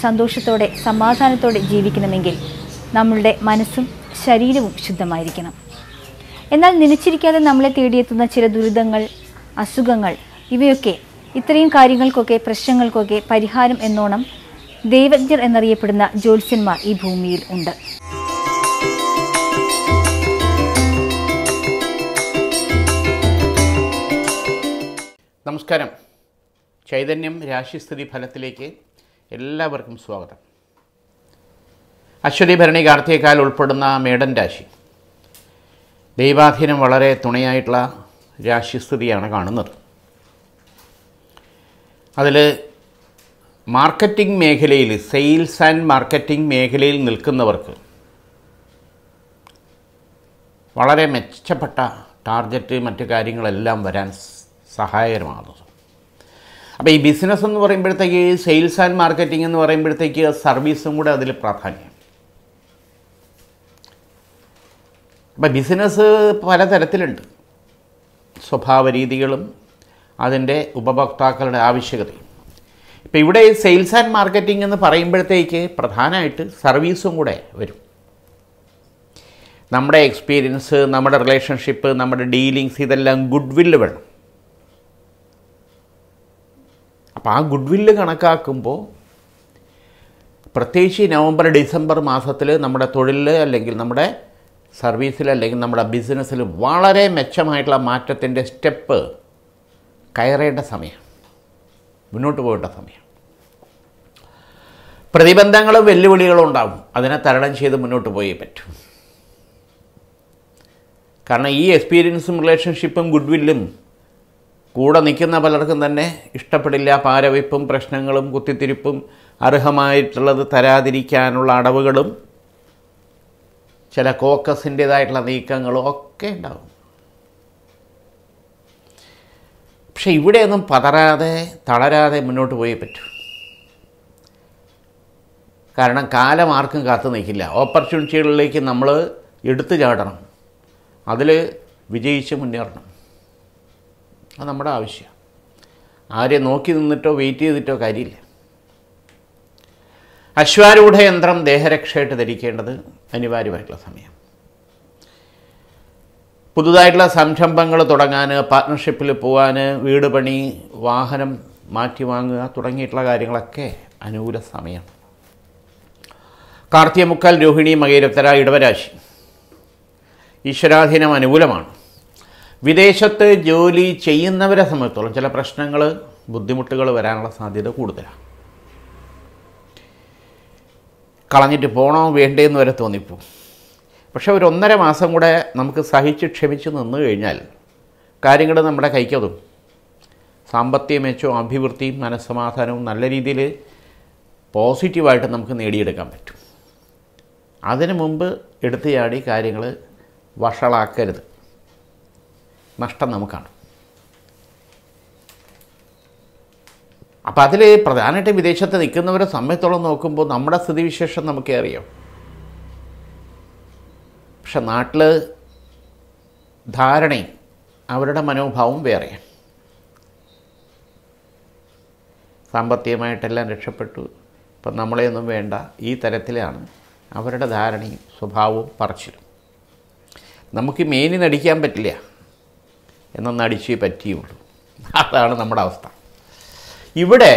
സന്തോഷത്തോടെ സമാധാനത്തോടെ ജീവിക്കണമെങ്കിൽ നമ്മളുടെ മനസ്സും ശരീരവും ശുദ്ധമായിരിക്കണം എന്നാൽ നനച്ചിരിക്കാതെ നമ്മളെ തേടിയെത്തുന്ന ചില ദുരിതങ്ങൾ അസുഖങ്ങൾ ഇവയൊക്കെ ഇത്രയും കാര്യങ്ങൾക്കൊക്കെ പ്രശ്നങ്ങൾക്കൊക്കെ പരിഹാരം എന്നോണം ദൈവജ്ഞർ എന്നറിയപ്പെടുന്ന ജ്യോത്സ്യന്മാർ ഈ ഭൂമിയിൽ ഉണ്ട് നമസ്കാരം ചൈതന്യം രാശിസ്ഥിതി ഫലത്തിലേക്ക് എല്ലാവർക്കും സ്വാഗതം അശ്വതി ഭരണി കാർത്തികക്കാൽ ഉൾപ്പെടുന്ന മേടൻ രാശി ദൈവാധീനം വളരെ തുണയായിട്ടുള്ള രാശിസ്ഥിതിയാണ് കാണുന്നത് അതിൽ മാർക്കറ്റിംഗ് മേഖലയിൽ സെയിൽസ് ആൻഡ് മാർക്കറ്റിംഗ് മേഖലയിൽ നിൽക്കുന്നവർക്ക് വളരെ മെച്ചപ്പെട്ട ടാർഗറ്റ് മറ്റു കാര്യങ്ങളെല്ലാം വരാൻ സ് സഹായകരമാകുന്നത് അപ്പോൾ ഈ ബിസിനസ് എന്ന് പറയുമ്പോഴത്തേക്ക് സെയിൽസ് ആൻഡ് മാർക്കറ്റിംഗ് എന്ന് പറയുമ്പോഴത്തേക്ക് സർവീസും കൂടെ അതിൽ പ്രാധാന്യം അപ്പം ബിസിനസ് പലതരത്തിലുണ്ട് സ്വഭാവ രീതികളും അതിൻ്റെ ഉപഭോക്താക്കളുടെ ആവശ്യകതയും ഇപ്പം ഇവിടെ സെയിൽസ് ആൻഡ് മാർക്കറ്റിംഗ് എന്ന് പറയുമ്പോഴത്തേക്ക് പ്രധാനമായിട്ട് സർവീസും കൂടെ വരും നമ്മുടെ എക്സ്പീരിയൻസ് നമ്മുടെ റിലേഷൻഷിപ്പ് നമ്മുടെ ഡീലിങ്സ് ഇതെല്ലാം ഗുഡ് വില്ല് വേണം അപ്പോൾ ആ ഗുഡ് വില്ല് കണക്കാക്കുമ്പോൾ പ്രത്യേകിച്ച് ഈ നവംബർ ഡിസംബർ മാസത്തിൽ നമ്മുടെ തൊഴിലിൽ അല്ലെങ്കിൽ നമ്മുടെ സർവീസിൽ അല്ലെങ്കിൽ നമ്മുടെ ബിസിനസ്സിൽ വളരെ മെച്ചമായിട്ടുള്ള മാറ്റത്തിൻ്റെ സ്റ്റെപ്പ് കയറേണ്ട സമയം മുന്നോട്ട് പോകേണ്ട സമയം പ്രതിബന്ധങ്ങളും വെല്ലുവിളികളും ഉണ്ടാവും അതിനെ തരണം ചെയ്ത് മുന്നോട്ട് പോയേ പറ്റൂ കാരണം ഈ എക്സ്പീരിയൻസും റിലേഷൻഷിപ്പും ഗുഡ് വില്ലും കൂടെ നിൽക്കുന്ന പലർക്കും തന്നെ ഇഷ്ടപ്പെടില്ല പാരവയ്പ്പും പ്രശ്നങ്ങളും കുത്തിത്തിരിപ്പും അർഹമായിട്ടുള്ളത് തരാതിരിക്കാനുള്ള അടവുകളും ചില കോക്കസിൻ്റേതായിട്ടുള്ള നീക്കങ്ങളും ഒക്കെ ഉണ്ടാവും പക്ഷെ ഇവിടെയൊന്നും പതറാതെ തളരാതെ മുന്നോട്ട് പോയേ പറ്റൂ കാരണം കാലം ആർക്കും കാത്തു നിൽക്കില്ല ഓപ്പർച്യൂണിറ്റികളിലേക്ക് നമ്മൾ എടുത്തു ചാടണം അതിൽ വിജയിച്ച് മുന്നേറണം അത് നമ്മുടെ ആവശ്യം ആരെ നോക്കി നിന്നിട്ടോ വെയിറ്റ് ചെയ്തിട്ടോ കാര്യമില്ല അശ്വാരൂഢ യന്ത്രം ദേഹരക്ഷയായിട്ട് ധരിക്കേണ്ടത് അനിവാര്യമായിട്ടുള്ള സമയം പുതുതായിട്ടുള്ള സംരംഭങ്ങൾ തുടങ്ങാൻ പാർട്ട്ണർഷിപ്പിൽ പോകാൻ വീട് പണി വാഹനം മാറ്റി വാങ്ങുക തുടങ്ങിയിട്ടുള്ള കാര്യങ്ങളൊക്കെ അനുകൂല സമയമാണ് കാർത്തികമുക്കാൽ രോഹിണി മകേരത്തര ഇടവരാശി ഈശ്വരാധീനം അനുകൂലമാണ് വിദേശത്ത് ജോലി ചെയ്യുന്നവരെ സംബന്ധിച്ചോളം ചില പ്രശ്നങ്ങൾ ബുദ്ധിമുട്ടുകൾ വരാനുള്ള സാധ്യത കൂടുതലാണ് കളഞ്ഞിട്ട് പോണോ വേണ്ടേന്ന് വരെ തോന്നിപ്പോ പക്ഷെ ഒരു ഒന്നര മാസം കൂടെ നമുക്ക് സഹിച്ച് ക്ഷമിച്ച് നിന്ന് കഴിഞ്ഞാൽ കാര്യങ്ങൾ നമ്മുടെ കൈക്കതും സാമ്പത്തിക മെച്ചവും അഭിവൃദ്ധിയും മനസ്സമാധാനവും നല്ല രീതിയിൽ പോസിറ്റീവായിട്ട് നമുക്ക് നേടിയെടുക്കാൻ പറ്റും അതിനു മുമ്പ് എടുത്തു ചാടി കാര്യങ്ങൾ വഷളാക്കരുത് നഷ്ടം നമുക്കാണ് അപ്പം അതിൽ പ്രധാനമായിട്ട് വിദേശത്ത് നിൽക്കുന്നവരെ സമയത്തോളം നോക്കുമ്പോൾ നമ്മുടെ സ്ഥിതിവിശേഷം നമുക്കേ അറിയാം പക്ഷെ നാട്ടിൽ ധാരണയും അവരുടെ മനോഭാവവും വേറെയാണ് സാമ്പത്തികമായിട്ടെല്ലാം രക്ഷപ്പെട്ടു ഇപ്പം നമ്മളെയൊന്നും വേണ്ട ഈ തരത്തിലാണ് അവരുടെ ധാരണയും സ്വഭാവവും പറച്ചിലും നമുക്ക് മേനി നടിക്കാൻ പറ്റില്ല എന്നാൽ നടിച്ചേ പറ്റിയുള്ളൂ അതാണ് നമ്മുടെ അവസ്ഥ ഇവിടെ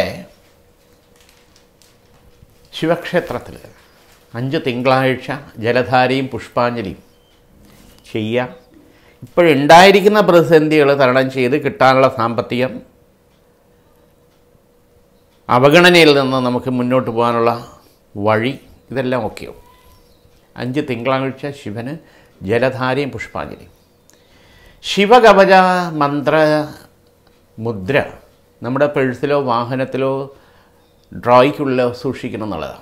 ശിവക്ഷേത്രത്തിൽ അഞ്ച് തിങ്കളാഴ്ച ജലധാരയും പുഷ്പാഞ്ജലിയും ചെയ്യാം ഇപ്പോഴുണ്ടായിരിക്കുന്ന പ്രതിസന്ധികൾ തരണം ചെയ്ത് കിട്ടാനുള്ള സാമ്പത്തികം അവഗണനയിൽ നിന്ന് നമുക്ക് മുന്നോട്ട് പോകാനുള്ള വഴി ഇതെല്ലാം ഒക്കെയാവും അഞ്ച് തിങ്കളാഴ്ച ശിവന് ജലധാരയും പുഷ്പാഞ്ജലിയും ശിവകവച മന്ത്ര മുദ്ര നമ്മുടെ പേഴ്സിലോ വാഹനത്തിലോ ഡ്രോയ്ക്കുള്ളിലോ സൂക്ഷിക്കണം എന്നുള്ളതാണ്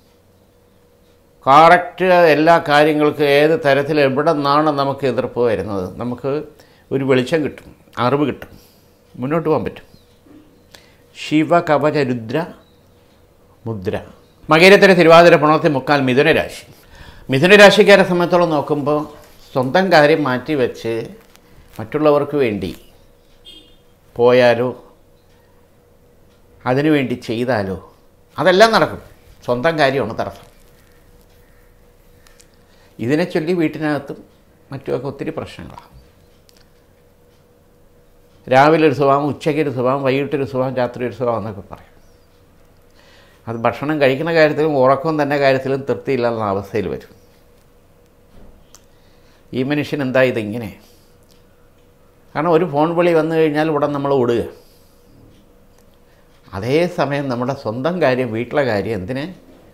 കറക്റ്റ് എല്ലാ കാര്യങ്ങൾക്കും ഏത് തരത്തിൽ എവിടെ നിന്നാണ് നമുക്ക് എതിർപ്പ് വരുന്നത് നമുക്ക് ഒരു വെളിച്ചം കിട്ടും അറിവ് കിട്ടും മുന്നോട്ട് പോകാൻ പറ്റും ശിവകവച രുദ്ര മുദ്ര മകേരത്തിലെ തിരുവാതിര പുണർത്തി മുക്കാൽ മിഥുനരാശി മിഥുനരാശിക്കാരെ സംബന്ധിച്ചോളം നോക്കുമ്പോൾ സ്വന്തം കാര്യം മാറ്റി വെച്ച് മറ്റുള്ളവർക്ക് വേണ്ടി പോയാലോ അതിനുവേണ്ടി ചെയ്താലോ അതെല്ലാം നടക്കും സ്വന്തം കാര്യമാണ് തടസ്സം ഇതിനെ ചൊല്ലി വീട്ടിനകത്തും മറ്റുമൊക്കെ ഒത്തിരി പ്രശ്നങ്ങളാണ് രാവിലെ ഒരു സ്വഭാവം ഉച്ചയ്ക്ക് ഒരു സ്വഭാവം വൈകിട്ടൊരു സ്വഭാവം രാത്രി ഒരു സ്വഭാവം എന്നൊക്കെ പറയും അത് ഭക്ഷണം കഴിക്കുന്ന കാര്യത്തിലും ഉറക്കം തന്നെ കാര്യത്തിലും തൃപ്തിയില്ലാത്ത അവസ്ഥയിൽ വരും ഈ മനുഷ്യൻ എന്താ ഇതിങ്ങനെ കാരണം ഒരു ഫോൺ വിളി വന്നു കഴിഞ്ഞാൽ ഉടൻ നമ്മൾ ഓടുക അതേസമയം നമ്മുടെ സ്വന്തം കാര്യം വീട്ടിലെ കാര്യം എന്തിന്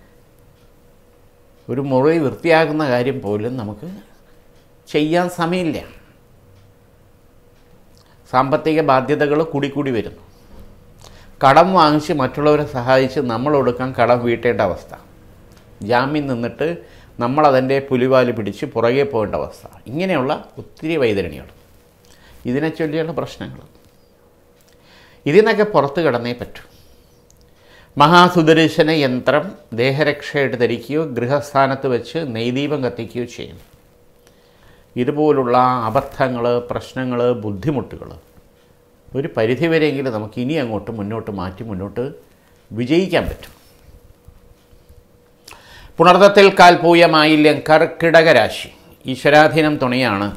ഒരു മുറി വൃത്തിയാക്കുന്ന കാര്യം പോലും നമുക്ക് ചെയ്യാൻ സമയമില്ല സാമ്പത്തിക ബാധ്യതകൾ കൂടിക്കൂടി വരുന്നു കടം വാങ്ങിച്ച് മറ്റുള്ളവരെ സഹായിച്ച് നമ്മൾ കൊടുക്കാൻ കടം വീട്ടേണ്ട അവസ്ഥ ജാമ്യം നിന്നിട്ട് നമ്മളതിൻ്റെ പുലിവാല് പിടിച്ച് പുറകെ പോകേണ്ട അവസ്ഥ ഇങ്ങനെയുള്ള ഒത്തിരി വൈതരണികൾ ഇതിനെ ചൊല്ലിയുള്ള പ്രശ്നങ്ങൾ ഇതിൽ നിന്നൊക്കെ പുറത്ത് കിടന്നേ പറ്റൂ മഹാസുദർശന യന്ത്രം ദേഹരക്ഷയായിട്ട് ധരിക്കുകയോ ഗൃഹസ്ഥാനത്ത് വെച്ച് നെയ്ദീപം കത്തിക്കുകയോ ചെയ്യുന്നു ഇതുപോലുള്ള അബദ്ധങ്ങൾ പ്രശ്നങ്ങൾ ബുദ്ധിമുട്ടുകൾ ഒരു പരിധിവരെയെങ്കിലും നമുക്ക് ഇനി അങ്ങോട്ട് മുന്നോട്ട് മാറ്റി മുന്നോട്ട് വിജയിക്കാൻ പറ്റും പുണർത്തത്തിൽ കാൽപൂയ മായില്യം കർക്കിടക രാശി ഈശ്വരാധീനം തുണയാണ്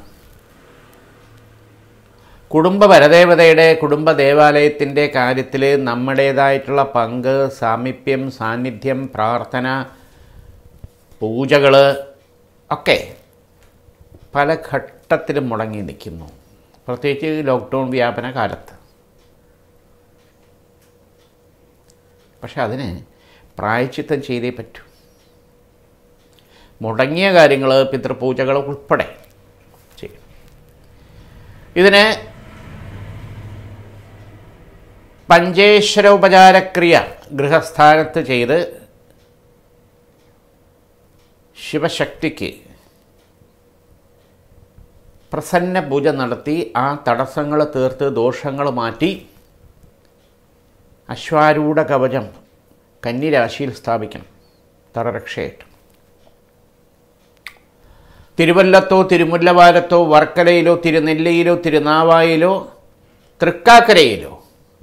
കുടുംബ പരദേവതയുടെ കുടുംബ ദേവാലയത്തിൻ്റെ കാര്യത്തിൽ നമ്മുടേതായിട്ടുള്ള പങ്ക് സാമീപ്യം സാന്നിധ്യം പ്രാർത്ഥന പൂജകൾ ഒക്കെ പല ഘട്ടത്തിലും മുടങ്ങി നിൽക്കുന്നു പ്രത്യേകിച്ച് ലോക്ക്ഡൗൺ വ്യാപന കാലത്ത് പക്ഷെ അതിന് പ്രായച്ചിത്തം ചെയ്തേ പറ്റൂ മുടങ്ങിയ കാര്യങ്ങൾ പിതൃപൂജകൾ ഉൾപ്പെടെ ചെയ്യും ഇതിന് പഞ്ചേശ്വര ഉപചാരക്രിയ ഗൃഹസ്ഥാനത്ത് ചെയ്ത് ശിവശക്തിക്ക് പ്രസന്ന പൂജ നടത്തി ആ തടസ്സങ്ങൾ തീർത്ത് ദോഷങ്ങൾ മാറ്റി അശ്വാരൂഢ കവചം കന്നിരാശിയിൽ സ്ഥാപിക്കണം തറരക്ഷയായിട്ട് തിരുവല്ലത്തോ തിരുമുല്ലവാരത്തോ വർക്കലയിലോ തിരുനെല്ലയിലോ തിരുനാവായിലോ തൃക്കാക്കരയിലോ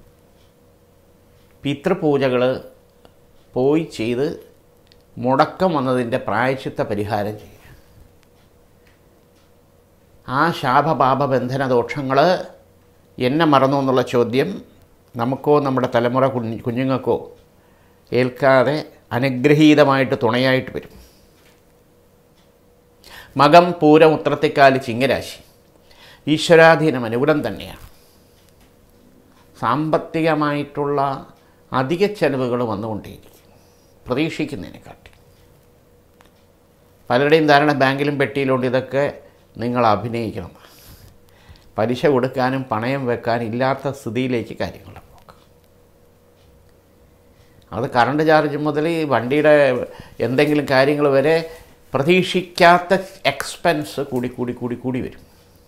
പിതൃപൂജകൾ പോയി ചെയ്ത് മുടക്കം വന്നതിൻ്റെ പ്രായച്ചിത്ത പരിഹാരം ചെയ്യുക ആ ശാപപാപ ബന്ധന ദോഷങ്ങൾ എന്നെ മറന്നു എന്നുള്ള ചോദ്യം നമുക്കോ നമ്മുടെ തലമുറ കുഞ്ഞ് കുഞ്ഞുങ്ങൾക്കോ ഏൽക്കാതെ അനുഗ്രഹീതമായിട്ട് തുണയായിട്ട് വരും മകം പൂരം ഉത്രത്തിക്കാല് ചിങ്ങരാശി ഈശ്വരാധീനം അനുകൂലം തന്നെയാണ് സാമ്പത്തികമായിട്ടുള്ള അധിക ചെലവുകൾ വന്നുകൊണ്ടേയിരിക്കും പ്രതീക്ഷിക്കുന്നതിനെക്കാട്ടി പലരുടെയും ധാരണ ബാങ്കിലും പെട്ടിയിലുണ്ട് ഇതൊക്കെ നിങ്ങൾ അഭിനയിക്കണം പലിശ കൊടുക്കാനും പണയം വെക്കാനും ഇല്ലാത്ത സ്ഥിതിയിലേക്ക് കാര്യങ്ങൾ പോക്ക് അത് കറണ്ട് ചാർജ് മുതൽ ഈ വണ്ടിയുടെ എന്തെങ്കിലും കാര്യങ്ങൾ വരെ പ്രതീക്ഷിക്കാത്ത എക്സ്പെൻസ് കൂടി കൂടി കൂടി കൂടി വരും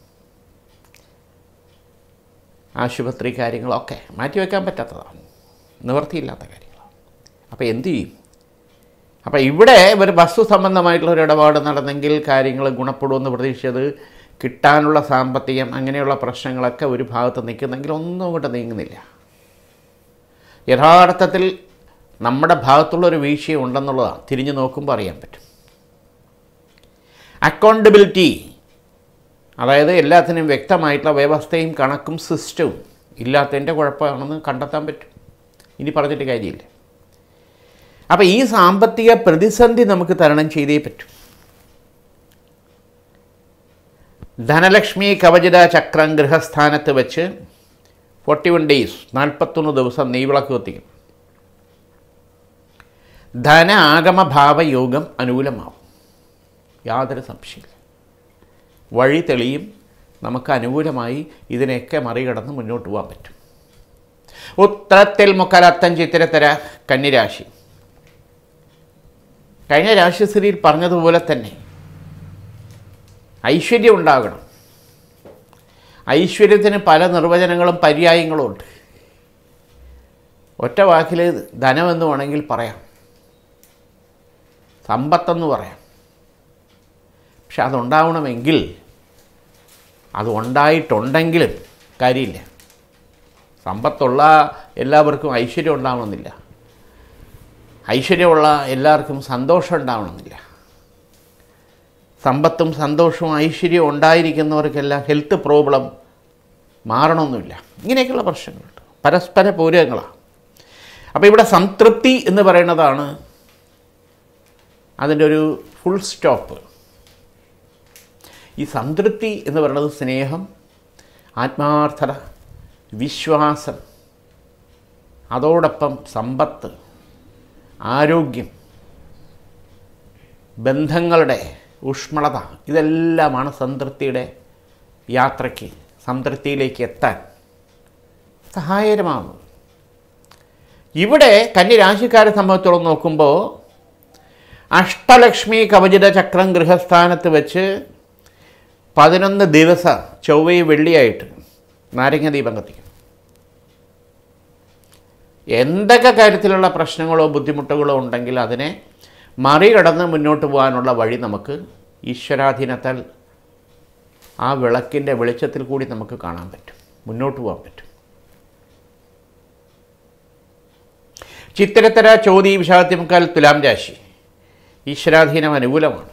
ആശുപത്രി കാര്യങ്ങളൊക്കെ മാറ്റിവെക്കാൻ പറ്റാത്തതാണ് നിവൃത്തിയില്ലാത്ത കാര്യങ്ങളാണ് അപ്പോൾ എന്തു ചെയ്യും അപ്പോൾ ഇവിടെ ഒരു വസ്തു സംബന്ധമായിട്ടുള്ള ഒരു ഇടപാട് നടന്നെങ്കിൽ കാര്യങ്ങൾ ഗുണപ്പെടുമെന്ന് പ്രതീക്ഷിച്ചത് കിട്ടാനുള്ള സാമ്പത്തികം അങ്ങനെയുള്ള പ്രശ്നങ്ങളൊക്കെ ഒരു ഭാഗത്ത് നിൽക്കുന്നെങ്കിൽ ഒന്നും അങ്ങോട്ട് നീങ്ങുന്നില്ല യഥാർത്ഥത്തിൽ നമ്മുടെ ഭാഗത്തുള്ളൊരു വീഴ്ച ഉണ്ടെന്നുള്ളതാണ് തിരിഞ്ഞു നോക്കുമ്പോൾ അറിയാൻ പറ്റും അക്കൗണ്ടബിലിറ്റി അതായത് എല്ലാത്തിനും വ്യക്തമായിട്ടുള്ള വ്യവസ്ഥയും കണക്കും സിസ്റ്റവും ഇല്ലാത്തതിൻ്റെ കുഴപ്പമാണെന്ന് കണ്ടെത്താൻ പറ്റും ഇനി പറഞ്ഞിട്ട് കാര്യമില്ല അപ്പോൾ ഈ സാമ്പത്തിക പ്രതിസന്ധി നമുക്ക് തരണം ചെയ്തേ പറ്റൂ ധനലക്ഷ്മി കവചിത ചക്രം ഗൃഹസ്ഥാനത്ത് വെച്ച് ഫോർട്ടി വൺ ഡേയ്സ് നാൽപ്പത്തൊന്ന് ദിവസം നെയ്വിളക്ക് കത്തിക്കും ധന ആഗമ ഭാവയോഗം അനുകൂലമാവും യാതൊരു സംശയമില്ല വഴി തെളിയും നമുക്ക് അനുകൂലമായി ഇതിനെയൊക്കെ മറികടന്ന് മുന്നോട്ട് പോകാൻ പറ്റും ഉത്തരത്തിൽ മുക്കലത്തൻ ചിത്തിരത്തര കന്നിരാശി കഴിഞ്ഞ രാശിസ്ഥിതിയിൽ പറഞ്ഞതുപോലെ തന്നെ ഐശ്വര്യം ഉണ്ടാകണം ഐശ്വര്യത്തിന് പല നിർവചനങ്ങളും പര്യായങ്ങളും ഉണ്ട് ഒറ്റ വാക്കിൽ ധനമെന്ന് വേണമെങ്കിൽ പറയാം സമ്പത്തെന്ന് പറയാം പക്ഷെ അതുണ്ടാവണമെങ്കിൽ അത് ഉണ്ടായിട്ടുണ്ടെങ്കിലും കാര്യമില്ല സമ്പത്തുള്ള എല്ലാവർക്കും ഐശ്വര്യം ഉണ്ടാവണമെന്നില്ല ഐശ്വര്യമുള്ള എല്ലാവർക്കും സന്തോഷം ഉണ്ടാവണമെന്നില്ല സമ്പത്തും സന്തോഷവും ഐശ്വര്യവും ഉണ്ടായിരിക്കുന്നവർക്കെല്ലാം ഹെൽത്ത് പ്രോബ്ലം മാറണമെന്നില്ല ഇങ്ങനെയൊക്കെയുള്ള പ്രശ്നങ്ങളുണ്ട് പരസ്പര പൂരകങ്ങളാണ് അപ്പോൾ ഇവിടെ സംതൃപ്തി എന്ന് പറയുന്നതാണ് അതിൻ്റെ ഒരു ഫുൾ സ്റ്റോപ്പ് ഈ സംതൃപ്തി എന്ന് പറയുന്നത് സ്നേഹം ആത്മാർത്ഥത വിശ്വാസം അതോടൊപ്പം സമ്പത്ത് ആരോഗ്യം ബന്ധങ്ങളുടെ ഊഷ്മളത ഇതെല്ലാമാണ് സംതൃപ്തിയുടെ യാത്രയ്ക്ക് സംതൃപ്തിയിലേക്ക് എത്താൻ സഹായകരമാകുന്നത് ഇവിടെ കന്യരാശിക്കാരെ സംബന്ധിച്ചോളം നോക്കുമ്പോൾ അഷ്ടലക്ഷ്മി കവചിത ചക്രം ഗൃഹസ്ഥാനത്ത് വെച്ച് പതിനൊന്ന് ദിവസം ചൊവ്വയും വെള്ളിയായിട്ട് നാരങ്ങ ദീപം കത്തിക്കും എന്തൊക്കെ കാര്യത്തിലുള്ള പ്രശ്നങ്ങളോ ബുദ്ധിമുട്ടുകളോ ഉണ്ടെങ്കിൽ അതിനെ മറികടന്ന് മുന്നോട്ട് പോകാനുള്ള വഴി നമുക്ക് ഈശ്വരാധീനത്താൽ ആ വിളക്കിൻ്റെ വെളിച്ചത്തിൽ കൂടി നമുക്ക് കാണാൻ പറ്റും മുന്നോട്ട് പോകാൻ പറ്റും ചിത്തിരത്തര ചോതി വിഷാദത്തിമുക്കാൽ തുലാം രാശി ഈശ്വരാധീനം അനുകൂലമാണ്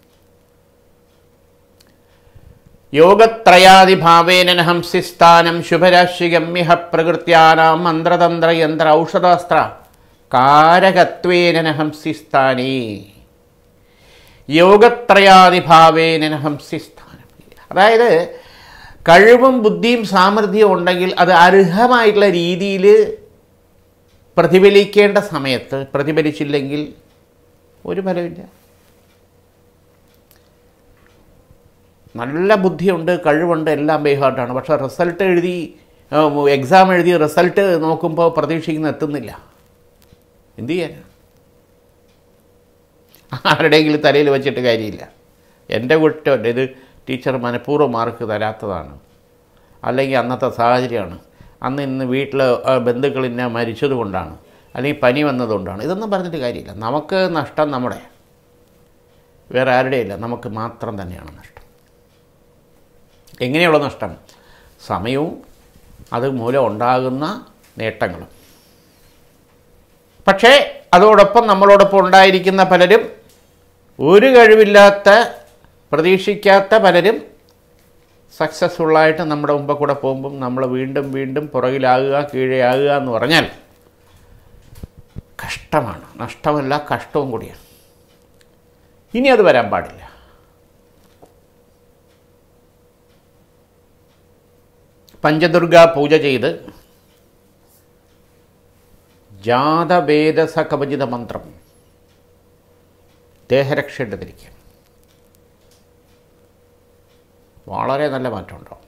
യോഗത്രയാദിഭാവേന ഹംസിസ്ഥാനം ശുഭരാശിഗമ്യഹ പ്രകൃത്യാനാം മന്ത്രതന്ത്ര യന്ത്ര ഔഷധാസ്ത്ര കാരകത്വേന ഹംസിസ്ഥാനേ യോഗത്രയാദിഭാവേന ഹംസിസ്ഥാനം അതായത് കഴിവും ബുദ്ധിയും സാമർഥ്യവും ഉണ്ടെങ്കിൽ അത് അർഹമായിട്ടുള്ള രീതിയിൽ പ്രതിഫലിക്കേണ്ട സമയത്ത് പ്രതിഫലിച്ചില്ലെങ്കിൽ ഒരു ഫലമില്ല നല്ല ബുദ്ധിയുണ്ട് കഴിവുണ്ട് എല്ലാം ബൈഹാർട്ടാണ് പക്ഷേ റിസൾട്ട് എഴുതി എക്സാം എഴുതി റിസൾട്ട് നോക്കുമ്പോൾ പ്രതീക്ഷിക്കുന്ന എത്തുന്നില്ല എന്തു ചെയ്യാനാ ആരുടെയെങ്കിലും തലയിൽ വെച്ചിട്ട് കാര്യമില്ല എൻ്റെ കുറ്റം ഇത് ടീച്ചർ മനഃപൂർവ്വം മാർക്ക് തരാത്തതാണ് അല്ലെങ്കിൽ അന്നത്തെ സാഹചര്യമാണ് അന്ന് ഇന്ന് വീട്ടിൽ ബന്ധുക്കൾ ഇന്ന മരിച്ചത് കൊണ്ടാണ് അല്ലെങ്കിൽ പനി വന്നതുകൊണ്ടാണ് ഇതൊന്നും പറഞ്ഞിട്ട് കാര്യമില്ല നമുക്ക് നഷ്ടം നമ്മുടെ വേറെ ആരുടെയില്ല നമുക്ക് മാത്രം തന്നെയാണ് നഷ്ടം എങ്ങനെയുള്ള നഷ്ടം സമയവും അത് മൂലം ഉണ്ടാകുന്ന നേട്ടങ്ങളും പക്ഷേ അതോടൊപ്പം നമ്മളോടൊപ്പം ഉണ്ടായിരിക്കുന്ന പലരും ഒരു കഴിവില്ലാത്ത പ്രതീക്ഷിക്കാത്ത പലരും സക്സസ്ഫുള്ളായിട്ട് നമ്മുടെ മുമ്പ് കൂടെ പോകുമ്പം നമ്മൾ വീണ്ടും വീണ്ടും പുറകിലാകുക കീഴെയാകുക എന്ന് പറഞ്ഞാൽ കഷ്ടമാണ് നഷ്ടമല്ല കഷ്ടവും കൂടിയാണ് ഇനി അത് വരാൻ പാടില്ല പഞ്ചദുർഗ പൂജ ചെയ്ത് ജാതവേദസ കവചിത മന്ത്രം ദേഹരക്ഷയുടെ ധരിക്കുക വളരെ നല്ല മാറ്റമുണ്ടാവും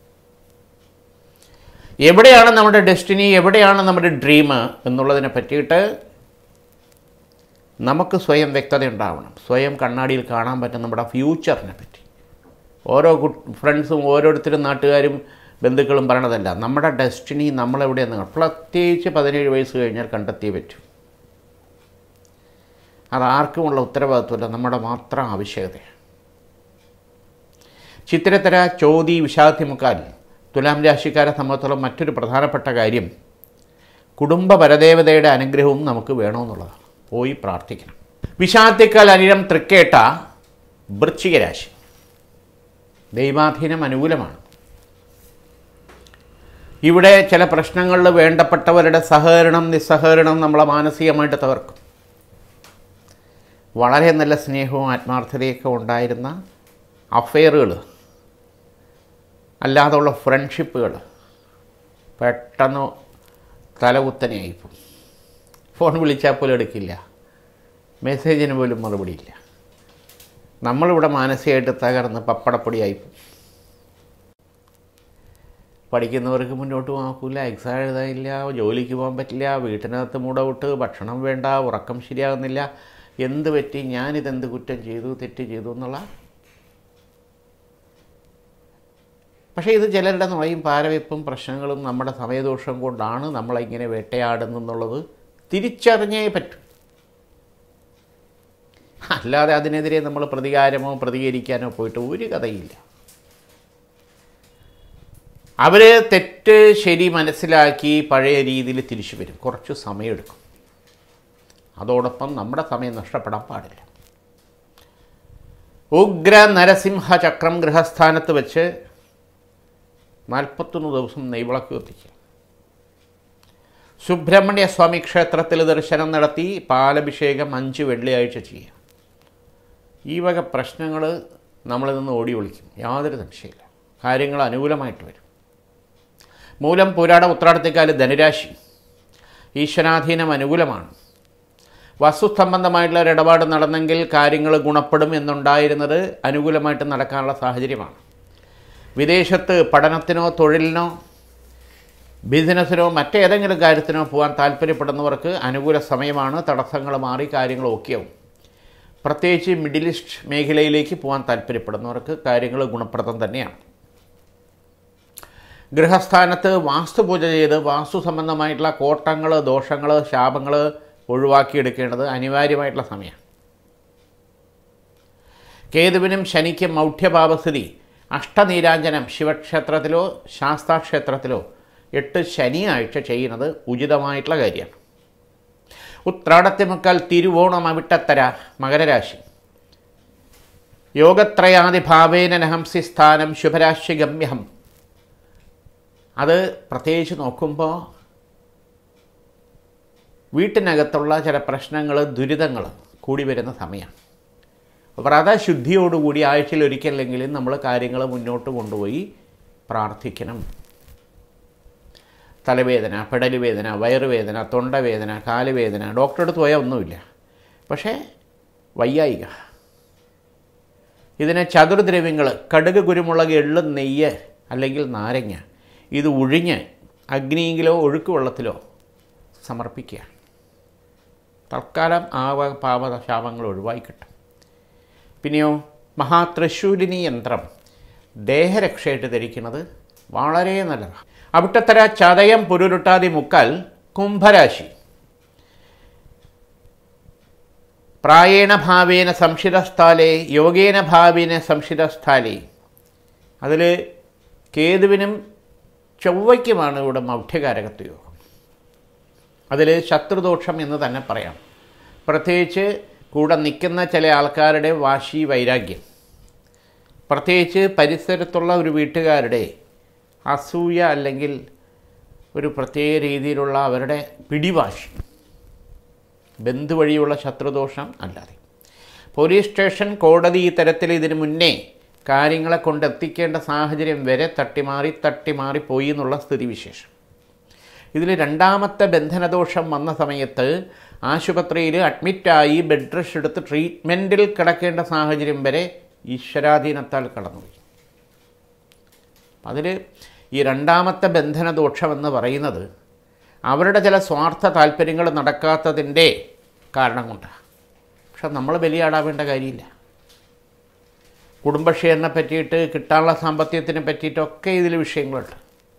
എവിടെയാണ് നമ്മുടെ ഡെസ്റ്റിനി എവിടെയാണ് നമ്മുടെ ഡ്രീം എന്നുള്ളതിനെ പറ്റിയിട്ട് നമുക്ക് സ്വയം വ്യക്തത ഉണ്ടാവണം സ്വയം കണ്ണാടിയിൽ കാണാൻ പറ്റും നമ്മുടെ ഫ്യൂച്ചറിനെ പറ്റി ഓരോ കു ഫ്രണ്ട്സും ഓരോരുത്തരും നാട്ടുകാരും ബന്ധുക്കളും പറയണതല്ല നമ്മുടെ ഡെസ്റ്റിനി നമ്മളെവിടെയെന്ന് പ്രത്യേകിച്ച് പതിനേഴ് വയസ്സ് കഴിഞ്ഞാൽ കണ്ടെത്തിയേ പറ്റൂ അത് ആർക്കുമുള്ള ഉത്തരവാദിത്വമല്ല നമ്മുടെ മാത്രം ആവശ്യകതയാണ് ചിത്തിരത്തര ചോതി വിഷാദത്തിമുക്കാൽ തുലാം രാശിക്കാരെ സംബന്ധിച്ചോളം മറ്റൊരു പ്രധാനപ്പെട്ട കാര്യം കുടുംബ പരദേവതയുടെ അനുഗ്രഹവും നമുക്ക് വേണമെന്നുള്ളതാണ് പോയി പ്രാർത്ഥിക്കണം വിഷാദത്തിക്കാൽ അനിരം തൃക്കേട്ട വൃശ്ചിക രാശി ദൈവാധീനം അനുകൂലമാണ് ഇവിടെ ചില പ്രശ്നങ്ങളിൽ വേണ്ടപ്പെട്ടവരുടെ സഹകരണം നിസ്സഹകരണം നമ്മളെ മാനസികമായിട്ട് തകർക്കും വളരെ നല്ല സ്നേഹവും ആത്മാർത്ഥതയൊക്കെ ഉണ്ടായിരുന്ന അഫെയറുകൾ അല്ലാതുള്ള ഫ്രണ്ട്ഷിപ്പുകൾ പെട്ടെന്ന് തലകുത്തനെയായിപ്പോവും ഫോൺ വിളിച്ചാൽ പോലും എടുക്കില്ല മെസ്സേജിന് പോലും മറുപടിയില്ല നമ്മളിവിടെ മാനസികമായിട്ട് തകർന്ന് പപ്പടപ്പൊടിയായിപ്പോവും പഠിക്കുന്നവർക്ക് മുന്നോട്ട് പോകാൻ എക്സാം എഴുതാനില്ല ജോലിക്ക് പോകാൻ പറ്റില്ല വീട്ടിനകത്ത് മൂടൗട്ട് ഭക്ഷണം വേണ്ട ഉറക്കം ശരിയാകുന്നില്ല എന്ത് പറ്റി ഞാനിതെന്ത് കുറ്റം ചെയ്തു തെറ്റ് ചെയ്തു എന്നുള്ള പക്ഷേ ഇത് ചിലരുടെ നുഴയും പാരവെപ്പും പ്രശ്നങ്ങളും നമ്മുടെ സമയദോഷം കൊണ്ടാണ് നമ്മളിങ്ങനെ വേട്ടയാടുന്നെന്നുള്ളത് തിരിച്ചറിഞ്ഞേ പറ്റൂ അല്ലാതെ അതിനെതിരെ നമ്മൾ പ്രതികാരമോ പ്രതികരിക്കാനോ പോയിട്ട് ഒരു കഥയില്ല അവർ തെറ്റ് ശരി മനസ്സിലാക്കി പഴയ രീതിയിൽ തിരിച്ചു വരും കുറച്ച് സമയമെടുക്കും അതോടൊപ്പം നമ്മുടെ സമയം നഷ്ടപ്പെടാൻ പാടില്ല ഉഗ്ര നരസിംഹ ചക്രം ഗൃഹസ്ഥാനത്ത് വെച്ച് നാൽപ്പത്തൊന്ന് ദിവസം നെയ്വിളക്ക് കത്തിക്കുക സുബ്രഹ്മണ്യ സ്വാമി ക്ഷേത്രത്തിൽ ദർശനം നടത്തി പാലഭിഷേകം അഞ്ച് വെള്ളിയാഴ്ച ചെയ്യുക ഈ വക പ്രശ്നങ്ങൾ നമ്മളിൽ നിന്ന് ഓടി ഒളിക്കും യാതൊരു സംശയമില്ല കാര്യങ്ങൾ അനുകൂലമായിട്ട് വരും മൂലം പുരാട ഉത്രാടത്തേക്കാൾ ധനുരാശി ഈശ്വരാധീനം അനുകൂലമാണ് വസ്തുസംബന്ധമായിട്ടുള്ള ഒരു ഇടപാട് നടന്നെങ്കിൽ കാര്യങ്ങൾ ഗുണപ്പെടും എന്നുണ്ടായിരുന്നത് അനുകൂലമായിട്ട് നടക്കാനുള്ള സാഹചര്യമാണ് വിദേശത്ത് പഠനത്തിനോ തൊഴിലിനോ ബിസിനസ്സിനോ മറ്റേതെങ്കിലും കാര്യത്തിനോ പോകാൻ താല്പര്യപ്പെടുന്നവർക്ക് അനുകൂല സമയമാണ് തടസ്സങ്ങൾ മാറി കാര്യങ്ങൾ ഓക്കെയാവും പ്രത്യേകിച്ച് മിഡിൽ ഈസ്റ്റ് മേഖലയിലേക്ക് പോകാൻ താല്പര്യപ്പെടുന്നവർക്ക് കാര്യങ്ങൾ ഗുണപ്രദം തന്നെയാണ് ഗൃഹസ്ഥാനത്ത് വാസ്തുപൂജ ചെയ്ത് വാസ്തു സംബന്ധമായിട്ടുള്ള കോട്ടങ്ങൾ ദോഷങ്ങൾ ശാപങ്ങൾ ഒഴിവാക്കിയെടുക്കേണ്ടത് അനിവാര്യമായിട്ടുള്ള സമയമാണ് കേതുവിനും ശനിക്കും മൗഢ്യഭാവസ്ഥിതി അഷ്ടനീരാഞ്ജനം ശിവക്ഷേത്രത്തിലോ ശാസ്താക്ഷേത്രത്തിലോ എട്ട് ശനിയാഴ്ച ചെയ്യുന്നത് ഉചിതമായിട്ടുള്ള കാര്യമാണ് ഉത്രാടത്തിമുക്കാൽ തിരുവോണം അവിട്ടത്തര മകരരാശി യോഗത്രയാദിഭാവേന നഹംസി സ്ഥാനം ശുഭരാശി ഗമ്യഹം അത് പ്രത്യേകിച്ച് നോക്കുമ്പോൾ വീട്ടിനകത്തുള്ള ചില പ്രശ്നങ്ങൾ ദുരിതങ്ങൾ കൂടി വരുന്ന സമയമാണ് വ്രതശുദ്ധിയോടുകൂടി ആഴ്ചയിൽ ഒരിക്കലെങ്കിലും നമ്മൾ കാര്യങ്ങൾ മുന്നോട്ട് കൊണ്ടുപോയി പ്രാർത്ഥിക്കണം തലവേദന പെടലുവേദന വയറുവേദന തൊണ്ടവേദന കാലുവേദന ഡോക്ടറെ അടുത്ത് പോയാൽ ഒന്നുമില്ല പക്ഷേ വയ്യായിക ഇതിനെ ചതുർദ്രവ്യങ്ങൾ കടുക് കുരുമുളക് എള്ള് നെയ്യ് അല്ലെങ്കിൽ നാരങ്ങ ഇത് ഉഴിഞ്ഞ് അഗ്നിയിലോ ഒഴുക്ക് വെള്ളത്തിലോ സമർപ്പിക്കുക തൽക്കാലം ആ വക പാപ ശാപങ്ങൾ ഒഴിവായി കിട്ടും പിന്നെയോ മഹാത്രിശൂലിനി യന്ത്രം ദേഹരക്ഷയായിട്ട് ധരിക്കുന്നത് വളരെ നല്ലതാണ് അവിട്ടത്തര ചതയം പുരുരുട്ടാതി മുക്കാൽ കുംഭരാശി പ്രായേണ ഭാവേന സംശിതസ്ഥാലേ യോഗേന ഭാവേന സംശിതസ്ഥാലേ അതിൽ കേതുവിനും ചൊവ്വയ്ക്കുമാണ് ഇവിടെ മൗഢ്യകാരകത്വ യോഗം അതിൽ ശത്രുദോഷം എന്ന് തന്നെ പറയാം പ്രത്യേകിച്ച് കൂടെ നിൽക്കുന്ന ചില ആൾക്കാരുടെ വാശി വൈരാഗ്യം പ്രത്യേകിച്ച് പരിസരത്തുള്ള ഒരു വീട്ടുകാരുടെ അസൂയ അല്ലെങ്കിൽ ഒരു പ്രത്യേക രീതിയിലുള്ള അവരുടെ പിടിവാശി ബന്ധു വഴിയുള്ള ശത്രുദോഷം അല്ലാതെ പോലീസ് സ്റ്റേഷൻ കോടതി ഈ തരത്തിൽ ഇതിനു മുന്നേ കാര്യങ്ങളെ കൊണ്ടെത്തിക്കേണ്ട സാഹചര്യം വരെ തട്ടിമാറി തട്ടിമാറി പോയി എന്നുള്ള സ്ഥിതിവിശേഷം ഇതിൽ രണ്ടാമത്തെ ബന്ധനദോഷം വന്ന സമയത്ത് ആശുപത്രിയിൽ അഡ്മിറ്റായി ബെഡ് റെസ്റ്റ് എടുത്ത് ട്രീറ്റ്മെൻറ്റിൽ കിടക്കേണ്ട സാഹചര്യം വരെ ഈശ്വരാധീനത്താൽ കടന്നുപോയി അതിൽ ഈ രണ്ടാമത്തെ ബന്ധനദോഷമെന്ന് പറയുന്നത് അവരുടെ ചില സ്വാർത്ഥ താല്പര്യങ്ങൾ നടക്കാത്തതിൻ്റെ കാരണം കൊണ്ടാണ് പക്ഷെ നമ്മൾ ബലിയാടാവേണ്ട കാര്യമില്ല കുടുംബക്ഷേറിനെ പറ്റിയിട്ട് കിട്ടാനുള്ള സാമ്പത്തികത്തിനെ പറ്റിയിട്ടൊക്കെ ഇതിൽ വിഷയങ്ങളുണ്ട്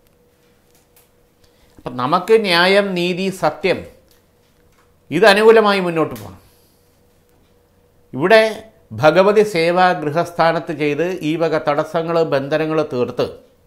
അപ്പം നമുക്ക് ന്യായം നീതി സത്യം ഇത് അനുകൂലമായി മുന്നോട്ട് പോകണം ഇവിടെ ഭഗവതി സേവ ഗൃഹസ്ഥാനത്ത് ചെയ്ത് ഈ വക തടസ്സങ്ങൾ ബന്ധനങ്ങൾ തീർത്ത്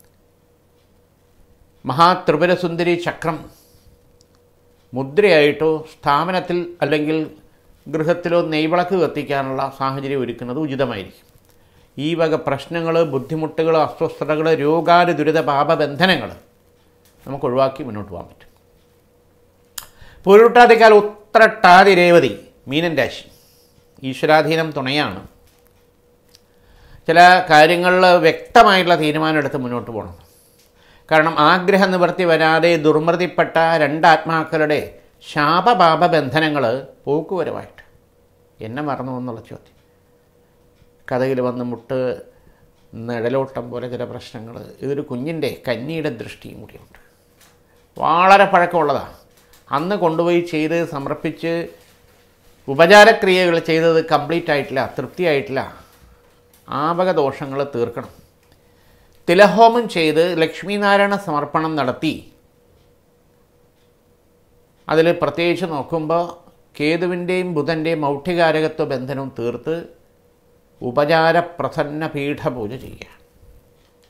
മഹാത്രിപുരസുന്ദരി ചക്രം മുദ്രയായിട്ടോ സ്ഥാപനത്തിൽ അല്ലെങ്കിൽ ഗൃഹത്തിലോ നെയ്വിളക്ക് കത്തിക്കാനുള്ള സാഹചര്യം ഒരുക്കുന്നത് ഉചിതമായിരിക്കും ഈ വക പ്രശ്നങ്ങൾ ബുദ്ധിമുട്ടുകൾ അസ്വസ്ഥതകൾ രോഗാരു ദുരിത പാപബന്ധനങ്ങൾ നമുക്ക് ഒഴിവാക്കി മുന്നോട്ട് പോകാൻ പറ്റും പൊരുട്ടാതിക്കാൽ ഉത്രട്ടാതി രേവതി മീനൻ രാശി ഈശ്വരാധീനം തുണയാണ് ചില കാര്യങ്ങളിൽ വ്യക്തമായിട്ടുള്ള തീരുമാനം എടുത്ത് മുന്നോട്ട് പോകണം കാരണം ആഗ്രഹ നിവൃത്തി വരാതെ ദുർമൃതിപ്പെട്ട രണ്ടാത്മാക്കളുടെ ശാപപാപ ബന്ധനങ്ങൾ പോക്കുവരവായിട്ട് എന്നെ മറന്നു എന്നുള്ള ചോദ്യം കഥയിൽ വന്ന് മുട്ട് നിഴലോട്ടം പോലെ ചില പ്രശ്നങ്ങൾ ഇതൊരു കുഞ്ഞിൻ്റെ കന്നിയുടെ ദൃഷ്ടിയും കൂടിയുണ്ട് വളരെ പഴക്കമുള്ളതാണ് അന്ന് കൊണ്ടുപോയി ചെയ്ത് സമർപ്പിച്ച് ഉപചാരക്രിയകൾ ചെയ്തത് കംപ്ലീറ്റ് ആയിട്ടില്ല തൃപ്തിയായിട്ടില്ല ആപക ദോഷങ്ങൾ തീർക്കണം തിലഹോമം ചെയ്ത് ലക്ഷ്മീനാരായണ സമർപ്പണം നടത്തി അതിൽ പ്രത്യേകിച്ച് നോക്കുമ്പോൾ കേതുവിൻ്റെയും ബുധൻ്റെയും മൗഢ്യകാരകത്വ ബന്ധനവും തീർത്ത് ഉപചാര പ്രസന്ന പീഠപൂജ ചെയ്യുക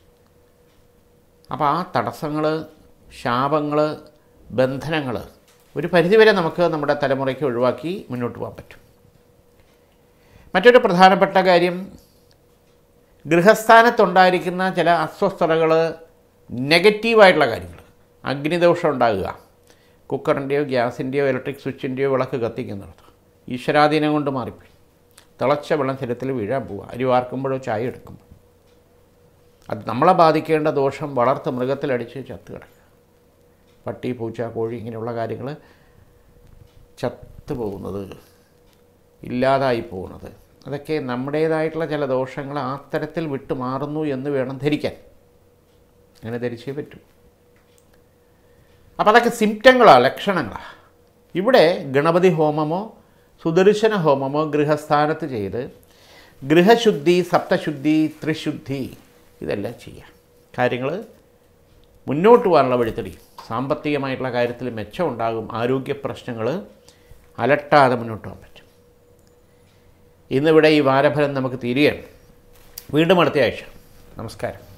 അപ്പോൾ ആ തടസ്സങ്ങൾ ശാപങ്ങൾ ബന്ധനങ്ങൾ ഒരു പരിധിവരെ നമുക്ക് നമ്മുടെ തലമുറയ്ക്ക് ഒഴിവാക്കി മുന്നോട്ട് പോകാൻ പറ്റും മറ്റൊരു പ്രധാനപ്പെട്ട കാര്യം ഗൃഹസ്ഥാനത്തുണ്ടായിരിക്കുന്ന ചില അസ്വസ്ഥതകൾ നെഗറ്റീവായിട്ടുള്ള കാര്യങ്ങൾ അഗ്നിദോഷം ഉണ്ടാകുക കുക്കറിൻ്റെയോ ഗ്യാസിൻ്റെയോ ഇലക്ട്രിക് സ്വിച്ചിൻ്റെയോ വിളക്ക് കത്തിക്കുന്നിടത്ത് ഈശ്വരാധീനം കൊണ്ട് മാറിപ്പോയി തിളച്ച വെള്ളം ശരീരത്തിൽ വീഴാൻ പോവുക അരി വാർക്കുമ്പോഴോ ചായ എടുക്കുമ്പോൾ അത് നമ്മളെ ബാധിക്കേണ്ട ദോഷം വളർത്ത് മൃഗത്തിലടിച്ച് ചത്ത് കിടക്കുക പട്ടി പൂച്ച കോഴി ഇങ്ങനെയുള്ള കാര്യങ്ങൾ ചത്തു പോകുന്നത് ഇല്ലാതായി പോകുന്നത് അതൊക്കെ നമ്മുടേതായിട്ടുള്ള ചില ദോഷങ്ങൾ ആ തരത്തിൽ വിട്ടു മാറുന്നു എന്ന് വേണം ധരിക്കാൻ അങ്ങനെ ധരിച്ചേ പറ്റൂ അപ്പോൾ അതൊക്കെ സിംറ്റങ്ങളാണ് ലക്ഷണങ്ങളാണ് ഇവിടെ ഗണപതി ഹോമമോ സുദർശന ഹോമമോ ഗൃഹസ്ഥാനത്ത് ചെയ്ത് ഗൃഹശുദ്ധി സപ്തശുദ്ധി ത്രിശുദ്ധി ഇതെല്ലാം ചെയ്യാം കാര്യങ്ങൾ മുന്നോട്ട് പോകാനുള്ള വഴിത്തടി സാമ്പത്തികമായിട്ടുള്ള കാര്യത്തിൽ മെച്ചമുണ്ടാകും ആരോഗ്യ പ്രശ്നങ്ങൾ അലട്ടാതെ മുന്നോട്ട് പോകാൻ പറ്റും ഇന്നിവിടെ ഈ വാരഫലം നമുക്ക് തീരുകയാണ് വീണ്ടും അടുത്ത ആഴ്ച നമസ്കാരം